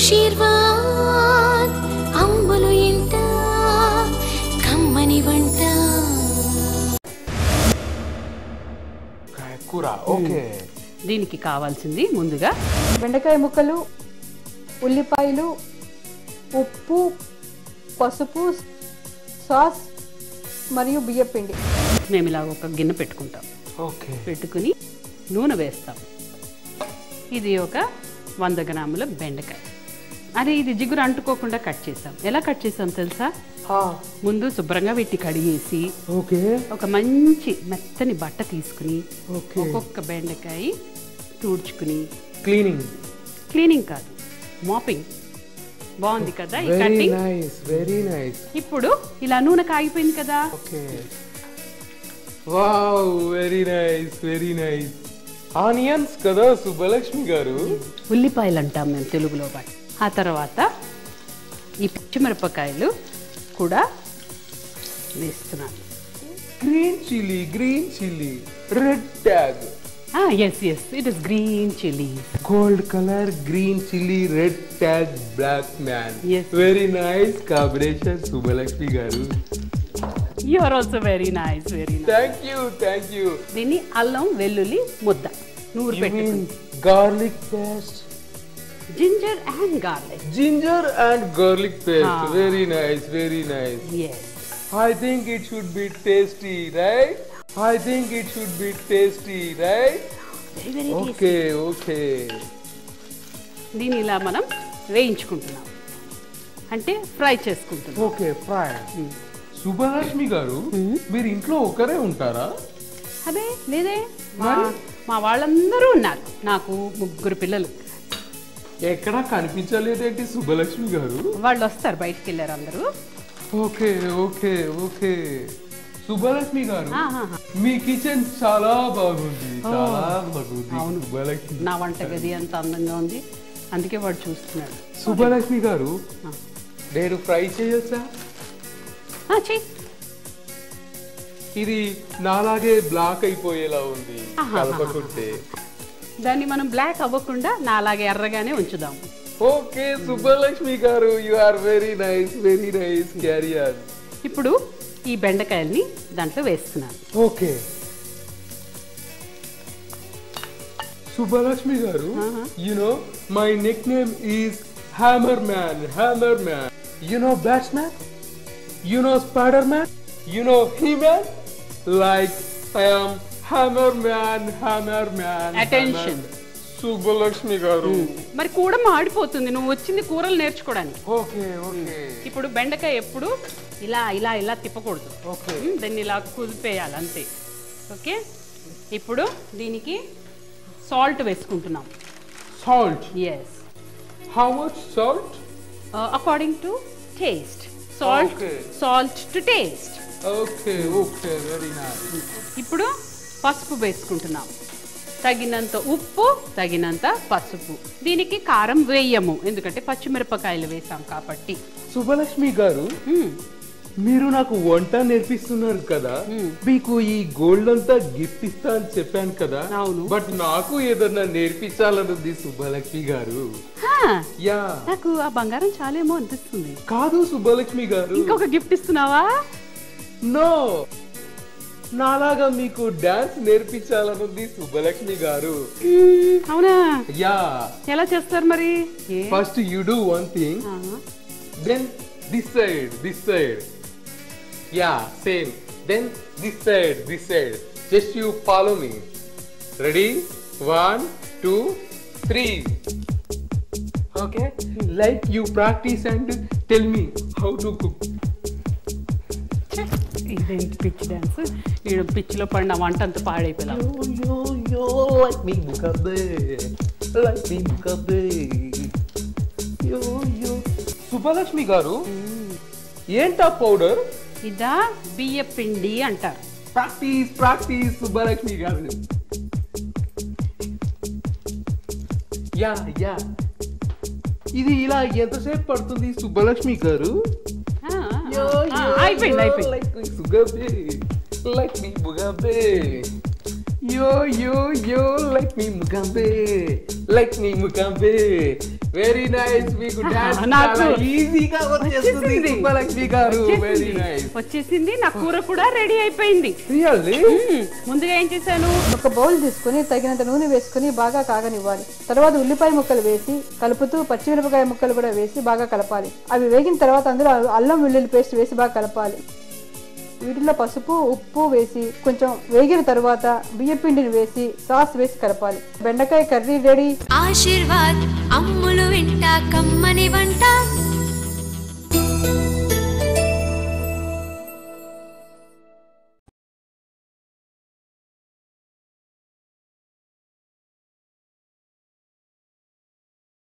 ఆశీర్వాద్ అమ్ములు ఇంట కమ్మని వంట కూర ఓకే దీనికి కావాల్సింది ముందుగా బెండకాయ ముక్కలు ఉల్లిపాయలు ఉప్పు పసుపు సాస్ మరియు బియ్యపిండి మేము ఇలా ఒక గిన్నె పెట్టుకుంటాం ఓకే పెట్టుకుని నూనె వేస్తాం ఇది ఒక వంద గ్రాముల బెండకాయ అదే ఇది జిగురు అంటుకోకుండా కట్ చేసాం ఎలా కట్ చేసాం తెలుసా ముందు శుభ్రంగా పెట్టి కడిగేసి ఓకే ఒక మంచి మెత్తని బట్ట తీసుకుని ఓకే ఒక్కొక్క బెండకాయ తుడుచుకుని క్లీనింగ్ క్లీనింగ్ కాదు మాపింగ్ బాగుంది కదా ఈ very cutting nice very nice ఇప్పుడు ఇలా నూనె కాగిపోయింది కదా okay wow very nice very nice onions కదా సుబ్బలక్ష్మి గారు ఉల్లిపాయలు అంటాం మేము తెలుగులో వాటి ఆ తర్వాత ఈ పచ్చిమిరపకాయలు కూడా వేస్తున్నాను green chilli green chilli red tag yes yes it is green chilli gold colour green chilli red tag black man Yes. Very nice combination Subbalakshmi గారు you are also very nice very nice thank you thank you దీన్ని అల్లం వెల్లుల్లి ముద్ద నూరు you mean పెట్టుకుని garlic paste ginger and garlic ginger and garlic paste Ah. Very nice very nice yes I think it should be tasty, right? I think it should be tasty, right? Very very Okay, okay. దీన్ని ఇలా మనం వేయించుకుంటున్నాం అంటే fry చేసుకుంటున్నాం Okay, fine. Subbalakshmi గారు మీరు ఇంట్లో ఒకరే ఉంటారా అదే లేదే మా మా వాళ్ళందరూ ఉన్నారు నాకు ముగ్గురు పిల్లలు ఎక్కడా కనిపించలేదేంటి సుబ్బలక్ష్మి గారు వాళ్ళు వస్తారు బయటికి వెళ్ళారు అందరూ ఓకే ఓకే ఓకే సుబ్బలక్ష్మి గారు ఆహాహా. మీ కిచెన్ చాలా బాగుంది చాలా బాగుంది అవును. సుబ్బలక్ష్మి నా వంట గది అంత అందంగా ఉంది అందుకే వాడు చూస్తున్నాడు సుబ్బలక్ష్మి గారు ఆ. నేను ఫ్రై చేయొచ్చా ఆ, చెయ్యి ఇది నాలాగే బ్లాక్ అయిపోయేలా ఉంది ఆహాహా. కలపకుంటే దాన్ని మనం బ్లాక్ అవ్వకుండా నా అలాగే ఎర్రగానే ఉంచుదాం ఓకే సుబ్బలక్ష్మి గారు you are very nice very nice carrier ఇప్పుడు ఈ బెండకాయల్ని దాంట్లో వేస్తున్నాను ఓకే సుబ్బలక్ష్మి గారు you know my nick name is hammer man hammer man you know batsman you know spider man you know he man like I am hammer man hammer man Attention. Subbalakshmi గారు మరి కూర మాడిపోతుంది నువ్వు వచ్చింది కూరలు నేర్చుకోవడానికి ఓకే ఓకే ఇప్పుడు బెండకాయ ఎప్పుడు ఇలా ఇలా ఇలా తిప్పకూడదు ఓకే ఉమ్, దాన్ని ఇలా కుదిపేయాలి అంతే ఓకే ఇప్పుడు దీనికి సాల్ట్ వేసుకుంటున్నాం salt yes how much salt according to taste salt Okay. Salt to taste okay okay very nice ఇప్పుడు పసుపు వేసుకుంటున్నాం తగినంత ఉప్పు తగినంత పసుపు దీనికి కారం వేయము ఎందుకంటే పచ్చిమిరపకాయలు వేసాం కాబట్టి సుబ్బలక్ష్మి గారు మ్మ్. మీరు నాకు వంట నేర్పిస్తున్నారు కదా మీకు ఈ గోల్డ్ అంతా గిఫ్ట్ ఇస్తా అని చెప్పాను కదా అవును. బట్ నాకు ఏదన్నా నేర్పించాలనుంది సుబ్బలక్ష్మి గారు హా, యా నాకు ఆ బంగారం చాలేమో అనిపిస్తుంది కాదు సుబ్బలక్ష్మి గారు ఇంకొక గిఫ్ట్ ఇస్తున్నావా నో నాలాగా మీకు డాన్స్ నేర్పించాలనుంది సుబ్బలక్ష్మి గారు మ్మ్, అవునా యా ఎలా చేస్తారు మరి ఏ? First you do one thing ah, then this side this side yeah same then this side this side just you follow me ready one two three okay like you practice and tell me how to cook ఇదేంటి పిచ్ dance ఈ పిచ్చిలో పడిన వంట అంతా పాడైపోయినా yo yo yo like me mukabe like me mukabe yo yo Subbalakshmi గారు ఏంటా powder ఇదా బియ్య పిండి అంటారు ప్రాక్టీస్ ప్రాక్టీస్ సుబ్బలక్ష్మి గారు యా యా ఇది ఇలా ఎంతసేపు పడుతుంది సుబ్బలక్ష్మి గారు ఆ, ఆ, అయిపోయింది అయిపోయింది లైక్ సుగబే లైక్ మీ బుగబే yo, yo, yo, like me Mugambe, like me Mugambe. Very nice, మీకు డాన్స్ నాకు చాలా ఈజీగా వచ్చేస్తుంది వచ్చేసింది. సుబ్బలక్ష్మి గారు వెరీ వచ్చేసింది. నైస్ వచ్చేసింది నా కూర కూడా రెడీ అయిపోయింది రియల్లీ మ్మ్. ముందుగా ఏం చేశాను ఒక బౌల్ తీసుకుని తగినంత నూనె వేసుకుని బాగా కాగనివ్వాలి తర్వాత ఉల్లిపాయ ముక్కలు వేసి కలుపుతూ పచ్చిమిరపకాయ ముక్కలు కూడా వేసి బాగా కలపాలి అవి వేగిన తర్వాత అందులో అల్లం వెల్లుల్లి పేస్ట్ వేసి బాగా కలపాలి వీటిలో పసుపు ఉప్పు వేసి కొంచెం వేగిన తర్వాత బియ్యం పిండిని వేసి సాస్ వేసి కలపాలి బెండకాయ కర్రీ రెడీ ఆశీర్వాద్ అమ్ములు వింట కమ్మని వంట